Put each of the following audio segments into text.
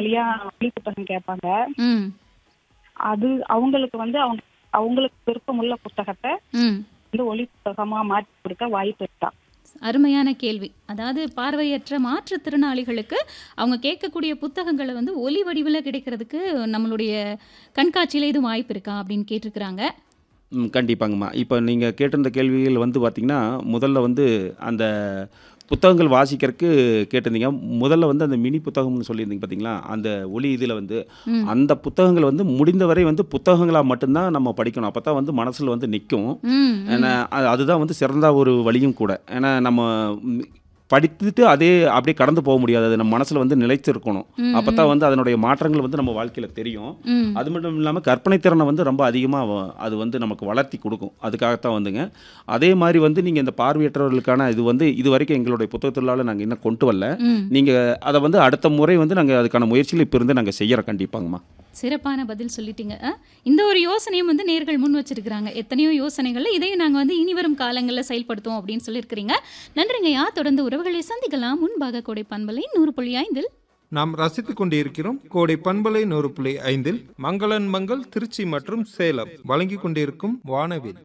வழியா ஒளி புத்தகம் கேட்பாங்க ம் அது அவங்களுக்கு வந்து அவங்க அவங்களுக்கு விருப்பமுள்ள புத்தகத்தை ம் வந்து ஒளி புத்தகமா மாற்றி கொடுக்க வாய்ப்பு இருக்கா அருமையான கேள்வி அதாவது பார்வையற்ற மாற்றுத்திறனாளிகளுக்கு அவங்க கேட்கக்கூடிய புத்தகங்களை வந்து ஒலி வடிவில் கிடைக்கிறதுக்கு நம்மளுடைய கண்காட்சியில் எதுவும் வாய்ப்பு இருக்கா அப்படின்னு கேட்டிருக்கிறாங்க ம் கண்டிப்பாங்கம்மா இப்போ நீங்கள் கேட்டிருந்த கேள்விகள் வந்து பார்த்திங்கன்னா முதல்ல வந்து அந்த புத்தகங்கள் வாசிக்கிறதுக்கு கேட்டிருந்தீங்க முதல்ல வந்து அந்த மினி புத்தகம்னு சொல்லியிருந்தீங்க பார்த்தீங்களா அந்த ஒளி இதில் வந்து ம். அந்த புத்தகங்கள் வந்து முடிந்தவரை வந்து புத்தகங்களாக மட்டும்தான் நம்ம படிக்கணும் அப்போ தான் வந்து மனசில் வந்து நிற்கும் ம் ஏன்னா அது- அதுதான் வந்து சிறந்த ஒரு வழியும் கூட ஏன்னா நம்ம ம், படித்துட்டு அதே அப்படியே கடந்து போக முடியாது அது நம்ம மனசில் வந்து நிலைச்சிருக்கணும் ம், அப்போ தான் வந்து அதனுடைய மாற்றங்கள் வந்து நம்ம வாழ்க்கையில் தெரியும் ம் அது மட்டும் இல்லாமல் கற்பனை திறனை வந்து ரொம்ப அதிகமாக அது வந்து நமக்கு வளர்த்தி கொடுக்கும் அதுக்காகத்தான் வந்துங்க அதே மாதிரி வந்து நீங்கள் இந்த பார்வையற்றவர்களுக்கான இது வந்து இது வரைக்கும் எங்களுடைய புத்தகத்திலால நாங்கள் இன்னும் கொண்டு வரல ம் நீங்கள் அதை வந்து அடுத்த முறை வந்து நாங்கள் அதுக்கான முயற்சிகள் இப்போ இருந்து நாங்கள் செய்கிறோம் கண்டிப்பாங்கம்மா சிறப்பான பதில் சொல்லிட்டீங்க அஹ், இந்த ஒரு யோசனையும் வந்து நேர்கள் முன் வச்சிருக்கிறாங்க எத்தனையோ யோசனைகள்ல இதையும் நாங்கள் வந்து இனி வரும் காலங்களில் செயல்படுத்துவோம் அப்படின்னு சொல்லியிருக்கிறீங்க நன்றிங்கய்யா தொடர்ந்து உறவுகளை சந்திக்கலாம் முன்பாக கோடை பண்பலை நூறு புள்ளி ஐந்தில் நாம் ரசித்துக் கொண்டிருக்கிறோம் கோடை பண்பலை நூறு புள்ளி ஐந்தில் மங்களன் மங்கள் திருச்சி மற்றும் சேலம் வழங்கிக் கொண்டிருக்கும் வானவில்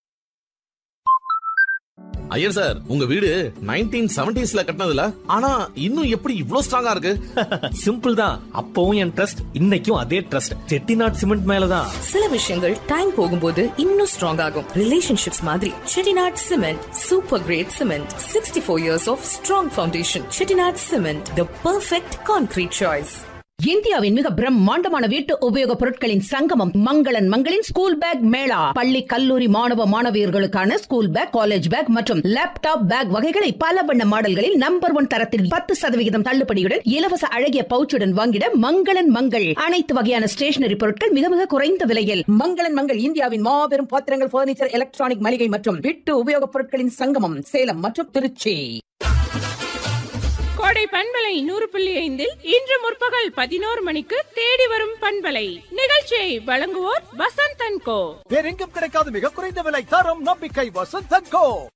ஐயர் சார் உங்க வீடு நைன்டீன் செவன்டிஸ்ல கட்டினதுல ஆனா இன்னும் எப்படி இவ்ளோ ஸ்ட்ராங்கா இருக்கு சிம்பிள் தான் அப்பவும் என் ட்ரஸ்ட் இன்னைக்கும் அதே ட்ரஸ்ட் செட்டிநாட் சிமெண்ட் மேலதான் சில விஷயங்கள் டைம் போகும்போது இன்னும் ஸ்ட்ராங் ஆகும் ரிலேஷன்ஷிப்ஸ் மாதிரி Chettinad cement super grade cement sixty four years of strong foundation Chettinad cement the perfect concrete choice இந்தியாவின் மிக பிரம்மாண்டமான வீட்டு உபயோகப் பொருட்களின் சங்கமம் மங்களன் மங்களின் ஸ்கூல் பேக் மேளா பள்ளி கல்லூரி மாணவ மாணவியர்களுக்கான ஸ்கூல் பேக் காலேஜ் பேக் மற்றும் லேப்டாப் பேக் வகைகளை பல வண்ண மாடல்களில் நம்பர் ஒன் தரத்தில் பத்து சதவிகிதம் தள்ளுபடியுடன் இலவச அழகிய பவுச்சுடன் வாங்கிட மங்களன் மங்கள் அனைத்து வகையான ஸ்டேஷனரி பொருட்கள் மிக மிக குறைந்த விலையில் மங்களன் மங்கள் இந்தியாவின் மாபெரும் பாத்திரங்கள் பர்னிச்சர் எலக்ட்ரானிக் மளிகை மற்றும் வீட்டு உபயோகப் பொருட்களின் சங்கமம் சேலம் மற்றும் திருச்சி கோடை பண்பலை நூறு புள்ளி ஐந்தில் இன்று முற்பகல் பதினோரு மணிக்கு தேடி வரும் பண்பலை நிகழ்ச்சியை வழங்குவோர் வசந்த் அண்ட் கோ வேறெங்கும் கிடைக்காத மிக குறைந்த விலை தரம் நம்பிக்கை வசந்தன் கோ